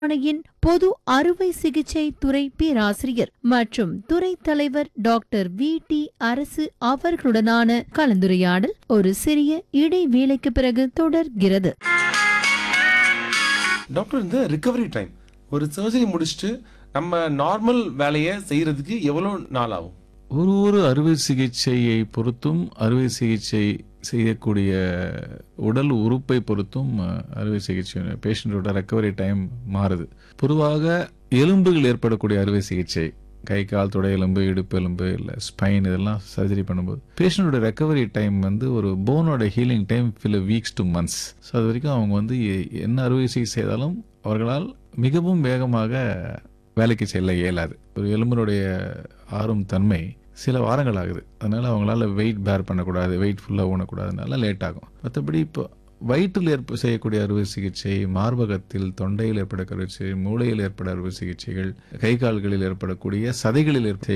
மருத்துவமனையின் பொது அறுவை சிகிச்சை துறை பேராசிரியர் மற்றும் துறை தலைவர் டாக்டர் வி டி அரசு அவர்களுடனான கலந்துரையாடல் ஒரு சிறிய இடைவேளைக்கு பிறகு தொடர்கிறது டாக்டர் இந்த ரிகவரி டைம் ஒரு சர்ஜரி முடிச்சுட்டு நம்ம நார்மல் வேலையை செய்யறதுக்கு எவ்வளோ நாள் ஆகும் ஒரு ஒரு அறுவை சிகிச்சையை பொறுத்தும் அறுவை சிகிச்சை செய்யக்கூடிய உடல் உறுப்பை பொறுத்தும் அஹ், அறுவை சிகிச்சை பேஷண்ட்டோட ரெக்கவரி டைம் மாறுது பொதுவாக எலும்புகள் ஏற்படக்கூடிய அறுவை சிகிச்சை கை கால் தொடை எலும்பு இடுப்பு எலும்பு இல்லை ஸ்பைன் இதெல்லாம் சர்ஜரி பண்ணும்போது பேஷண்ட்டோட ரெக்கவரி டைம் வந்து ஒரு போனோட healing time few weeks to months so அது வரைக்கும் அவங்க வந்து எ- என்ன அறுவை சிகிச்சை செய்தாலும் அவர்களால் மிகவும் வேகமாக வேலைக்கு செல்ல இயலாது ஒரு எலும்பினுடைய ஆறும் தன்மை சில வாரங்கள் ஆகுது அதனால அவங்களால வெயிட் பேர் பண்ணக்கூடாது வெயிட் ஃபுல்லாக ஊனக்கூடாதுனால லேட் ஆகும் மற்றபடி இப்போ வயிற்றில் ஏற்ப செய்யக்கூடிய அறுவை சிகிச்சை மார்பகத்தில் தொண்டையில் ஏற்பட அறுவை சிகிச்சை மூளையில் ஏற்பட அறுவை சிகிச்சைகள் கை கால்களில் ஏற்படக்கூடிய சதைகளில் ஏற்ப